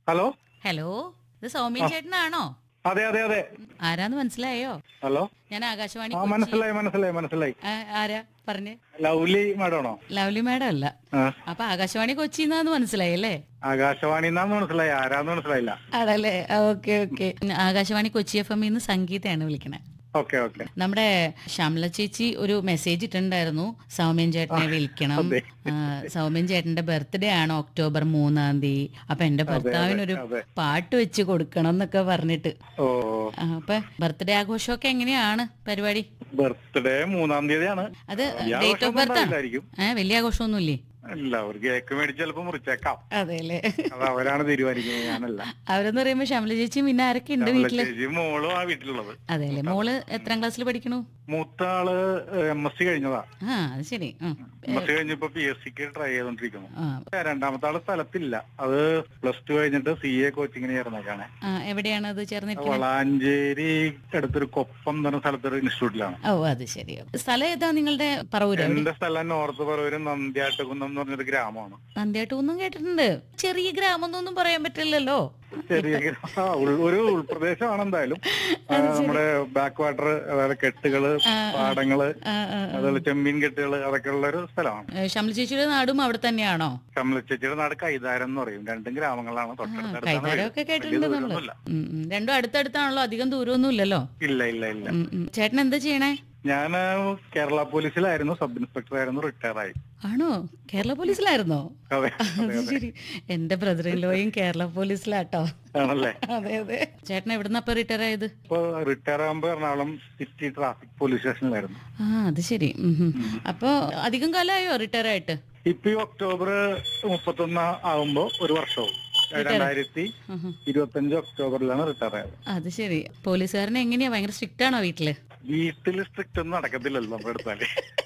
Hello hello ഇത് സൗമ്യ ചേട്ടനാണോ അതെ അതെ അതെ ആരാന്ന് മനസ്സിലായോ ഹലോ ഞാൻ ആകാശവാണി ആ കൊച്ചി- മനസ്സിലായി മനസ്സിലായി മനസ്സിലായി ആ, ആരാ പറഞ്ഞേ ലവ്ലി മാഡമാണോ ലവ്ലി മാഡം അല്ല ആ അപ്പൊ ആകാശവാണി കൊച്ചിന്നാന്ന് മനസ്സിലായി അല്ലേ ആകാശവാണി എന്നാന്ന് മനസ്സിലായി ആരാന്ന് മനസ്സിലായില്ല ആണല്ലേ okay okay Akashvani Kochi F M ഇന്ന് സംഗീതയാണ് വിളിക്കണേ ഓക്കെ ഓക്കെ നമ്മുടെ ശ്യാമല ചേച്ചി ഒരു മെസ്സേജ് ഇട്ടിട്ടുണ്ടായിരുന്നു സൗമ്യൻ ചേട്ടനെ വിളിക്കണം അതെ. ആ, സൗമ്യൻ ചേട്ടന്റെ ബർത്ത്ഡേ ആണ് ഒക്ടോബർ മൂന്നാം തീയതി അപ്പൊ എന്റെ ഭർത്താവിനൊരു അതെ. പാട്ട് വെച്ച് കൊടുക്കണം എന്നൊക്കെ പറഞ്ഞിട്ട് ഓ ആ, അപ്പൊ ബർത്ത്ഡേ ആഘോഷമൊക്കെ എങ്ങനെയാണ് പരിപാടി ബർത്ത്ഡേ മൂന്നാം തീയതിയാണ് അത് വലിയ ഡേറ്റ് ഓഫ് ബർത്ത് ആണ് ഉണ്ടാവില്ലായിരിക്കും. ഏഹ് വലിയ ആഘോഷമൊന്നുമില്ലേ ഇല്ല ഒരു കേക്ക് മേടിച്ച് ചിലപ്പോ മുറിച്ചേക്കാം അതെ അല്ലേ അത് അവരാണ് തീരുമാനിക്കുന്നത് ഞാനല്ല അവരെന്ന് പറയുമ്പോ ശ്യാമല ചേച്ചി പിന്നെ ആരൊക്കെ ഉണ്ട് നമ്മളെ വീട്ടില് ചേച്ചി മോളും ആ വീട്ടിലുള്ളത് അതെ അല്ലേ മോള് എത്രാം ക്ലാസ്സിൽ പഠിക്കണു മൂത്ത ആള് എം എസ് സി കഴിഞ്ഞതാ ആ അത് ശരി ഉം. എം എസ് സി കഴിഞ്ഞപ്പോ പി എസ് സിക്ക് ട്രൈ ചെയ്തോണ്ടിരിക്കുന്നു ആ രണ്ടാമത്തെ ആള് സ്ഥലത്തില്ല അത് പ്ലസ് ടു കഴിഞ്ഞിട്ട് സി എ കോച്ചിങ്ങിന് ചേർന്നേക്കാണ് ആ, എവിടെയാണ് അത് ചേർന്നിരിക്കുന്നത് വളാഞ്ചേരി അടുത്തൊരു കൊപ്പം എന്ന് പറഞ്ഞ സ്ഥലത്തൊരു ഇൻസ്റ്റിറ്റ്യൂട്ടിലാണ് ഓ അത് ശരി സ്ഥലം ഏതാ നിങ്ങളുടെ പറവൂര് എന്റെ സ്ഥലം നോർത്ത് പറവൂര് നന്ദ്യാട്ടുകുന്നം എന്ന് പറഞ്ഞൊരു ഗ്രാമമാണ് നന്ദിയാട്ടൂന്നും കേട്ടിട്ടുണ്ട് ചെറിയ ഗ്രാമം എന്നൊന്നും പറയാൻ പറ്റില്ലല്ലോ ചെറിയ ഗ്രാ- ആ, ഉൾ- ഒരു ഉൾപ്രദേശമാണ് എന്തായാലും ആ, നമ്മുടെ ബാക്ക് വാട്ടർ അതായത് കെട്ടുകള് പാടങ്ങള് ആ, ആ, അതുപോലെ ചെമ്മീൻ കെട്ടുകള് അതൊക്കെ ഉള്ള ഒരു സ്ഥലമാണ് ഏ, ശ്യാമല ചേച്ചിയുടെ നാടും അവിടെ തന്നെയാണോ കമലച്ചേച്ചിയുടെ നാട് കൈതാരം എന്ന് പറയും രണ്ടും ഗ്രാമങ്ങളാണ് തൊട്ടടുത്തടുത്താണ് കൈതാരമൊക്കെ വീട്. കേട്ടിട്ടുണ്ട് വലിയ നമ്മള് ദൂരമൊന്നുമില്ല. ഉം, ഉം. രണ്ടും അടുത്തടുത്താണല്ലോ അധികം ദൂരമൊന്നും ഇല്ലല്ലോ ഇല്ല ഇല്ല ഇല്ല ഉം, ഉം. ചേട്ടൻ എന്താ ചെയ്യണേ ഞാൻ കേരള പോലീസിലായിരുന്നു സബ് ഇൻസ്പെക്ടർ ആയിരുന്നു റിട്ടയർ ആയി ആണോ കേരള പോലീസിലായിരുന്നോ അതെ അത് ശരി എന്റെ ബ്രദറിലോയും കേരള പോലീസിലാട്ടോ ആണല്ലേ അതെ അതെ ചേട്ടൻ എവിടുന്ന അപ്പൊ റിട്ടയർ ആയത് ഇപ്പൊ റിട്ടയർ ആകുമ്പോ എറണാകുളം സിറ്റി ട്രാഫിക് പോലീസ് സ്റ്റേഷനിലായിരുന്നു ആ അത് ശരി ഉം, ഉം. അപ്പൊ അധികം കാലമായോ റിട്ടയർ ആയിട്ട് ഇപ്പൊ ഈ ഒക്ടോബർ മുപ്പത്തൊന്ന് ആകുമ്പോ ഒരു വർഷവും രണ്ടായിരത്തി ഉം, ഉം. ഇരുപത്തി അഞ്ച് ഒക്ടോബറിലാണ് റിട്ടയർ ആയത് അത് ശരി പോലീസുകാരൻ എങ്ങനെയാ ഭയങ്കര സ്ട്രിക്റ്റ് ആണോ വീട്ടില് വീട്ടിൽ സ്ട്രിക്റ്റ് ഒന്നും നടക്കത്തില്ലല്ലോ നമ്മുടെ അടുത്താല്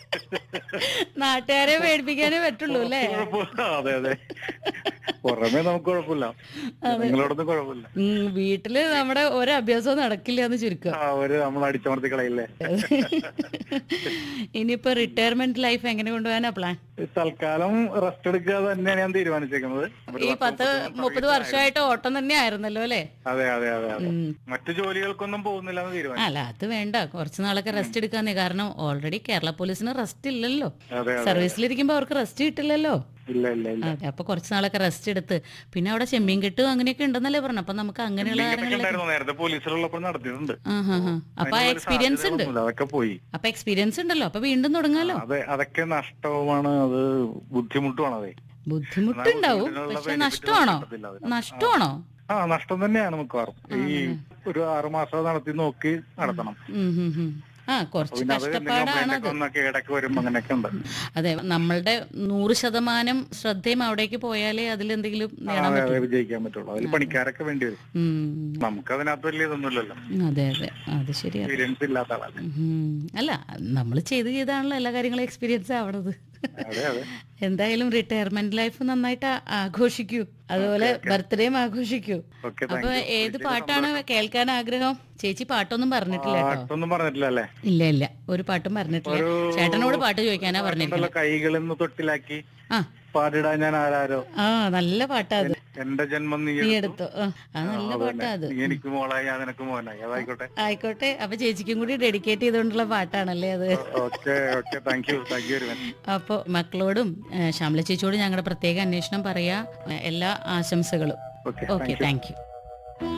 നാട്ടുകാരെ പേടിപ്പിക്കാനേ പറ്റുള്ളൂ അല്ലേ കുഴപ്പമില്ല അതെ അതെ പുറമേ നമുക്ക് കുഴപ്പമില്ല നിങ്ങളോടൊന്നും കുഴപ്പമില്ല ഉം, വീട്ടില് നമ്മുടെ ഒരു അഭ്യാസവും നടക്കില്ല എന്ന് ചുരുക്കം അവര് നമ്മൾ അടിച്ചമർത്തി കളയില്ലേ ഇനിയിപ്പോ റിട്ടയർമെന്റ് ലൈഫ് എങ്ങനെ കൊണ്ടുപോകാനാ പ്ലാൻ തൽക്കാലം റെസ്റ്റ് എടുക്കുക തന്നെയാണ് ഞാൻ തീരുമാനിച്ചേക്കുന്നത് ഒരു ഈ പത്ത് പത്ത് മുപ്പത്തൊന്ന് മുപ്പത് വർഷമായിട്ട് ഓട്ടം തന്നെ ആയിരുന്നല്ലോ അല്ലേ അതെ അതെ അതെ അതെ ഉം. മറ്റു ജോലികൾക്കൊന്നും പോകുന്നില്ല എന്ന് തീരുമാനിച്ചു അല്ല അത് വേണ്ട കുറച്ച് നാളൊക്കെ റെസ്റ്റ് എടുക്കാന്നേ കാരണം ഓൾറെഡി കേരള പോലീസിന് റെസ്റ്റ് ഇല്ലല്ലോ അതെ അതെ സർവീസിലിരിക്കുമ്പോ അവർക്ക് റെസ്റ്റ് കിട്ടില്ലല്ലോ ഇല്ല ഇല്ല ഇല്ല അതെ അപ്പൊ കുറച്ച് നാളൊക്കെ റെസ്റ്റ് എടുത്ത് പിന്നെ അവിടെ ചെമ്മീൻ കെട്ടും അങ്ങനെയൊക്കെ ഉണ്ടെന്നല്ലേ പറഞ്ഞു അപ്പൊ നമുക്ക് അങ്ങനെയുള്ള ഇതൊക്കെ കാര്യങ്ങളിലേക്ക് ഉണ്ടായിരുന്നു നേരത്തെ പോലീസിലുള്ളപ്പോൾ നടത്തിയിട്ടുണ്ട് ആ ഹാ ഹാ അപ്പൊ ആ അതിനുള്ള എക്സ്പീരിയൻസ് ഉണ്ട് സാധ്യതകളൊന്നുമില്ല. അതൊക്കെ പോയി അപ്പൊ എക്സ്പീരിയൻസ് ഉണ്ടല്ലോ അപ്പൊ വീണ്ടും തുടങ്ങാലോ അതെ അതൊക്കെ നഷ്ടവുമാണ് അത് ബുദ്ധിമുട്ടുമാണ് അതെ ബുദ്ധിമുട്ടുണ്ടാവും ബുദ്ധിമുട്ടിനുള്ള പക്ഷെ benefit നഷ്ടമാണോ കിട്ടത്തില്ല അതിന്. നഷ്ടമാണോ ആ നഷ്ടം തന്നെയാണ് മിക്കവാറും ഈ ഒരു ആറു മാസം നടത്തി നോക്കി നടത്തണം ഉം ഹും ഹും. ആ കുറച്ച് പിന്നെ അത് കഷ്ടപ്പാടാണ് കംപ്ലൈന്റ് അത് ഒക്കെ ഒന്നൊക്കെ ഇടയ്ക്ക് വരും അങ്ങനെയൊക്കെ ഉണ്ട് അതെ നമ്മളുടെ നൂറ് ശതമാനം ശ്രദ്ധയും അവിടേക്ക് പോയാലേ അതിലെന്തെങ്കിലും നേടാൻ അതെ, പറ്റൂ അതെ, വിജയിക്കാൻ പറ്റുള്ളൂ അതിൽ പണിക്കാരൊക്കെ വേണ്ടി വരും ഉം. നമുക്ക് അതിനകത്ത് വലിയ ഇതൊന്നുമില്ലല്ലോ അതെ അതെ അത് ശരിയാണ് എക്സ്പീരിയൻസ് ഇല്ലാത്ത ആളല്ലേ ഉം. അല്ല നമ്മൾ ചെയ്ത് ചെയ്താണല്ലോ എല്ലാ കാര്യങ്ങളും എക്സ്പീരിയൻസ് ആവണത് അതെ അതെ എന്തായാലും റിട്ടയർമെന്റ് ലൈഫ് നന്നായിട്ട് ആ- ആഘോഷിക്കൂ അതുപോലെ ബർത്ത്ഡേയും ആഘോഷിക്കൂ ഓക്കെ അപ്പൊ ഏത് പാട്ടാണ് കേൾക്കാൻ ആഗ്രഹം ചേച്ചി പാട്ടൊന്നും പറഞ്ഞിട്ടില്ല കേട്ടോ പാട്ടൊന്നും പറഞ്ഞിട്ടില്ല അല്ലേ ഇല്ല ഇല്ല ഒരു പാട്ടും പറഞ്ഞിട്ടില്ല ചേട്ടനോട് പാട്ട് ചോദിക്കാനാ പറഞ്ഞിരിക്കുന്നത് ഉണ്ടല്ലോ കൈകളിൽ നിന്ന് തൊട്ടിലാക്കി ആ പാടിടാൻ ഞാൻ ആരാരോ ആ നല്ല പാട്ടാ അത് എന്റെ ജന്മം നീ നീ എടുത്തു. എടുത്തു ആ അത് നല്ല ആ, പാട്ടാ അതന്നെ. അത് നീ എനിക്ക് മോളായി ഞാൻ നിനക്ക് മോനായി അതായിക്കോട്ടെ ആയിക്കോട്ടെ അപ്പൊ ചേച്ചിക്കും കൂടി ഡെഡിക്കേറ്റ് ചെയ്തുകൊണ്ടുള്ള പാട്ടാണല്ലേ അത് okay okay thank you thank you very much അപ്പോൾ മക്കളോടും ഏ, ശ്യാമല ചേച്ചിയോടും ഞങ്ങളുടെ പ്രത്യേക അന്വേഷണം പറയാ ഏ, എല്ലാ ആശംസകളും ഓക്കെ ഓക്കെ താങ്ക് യു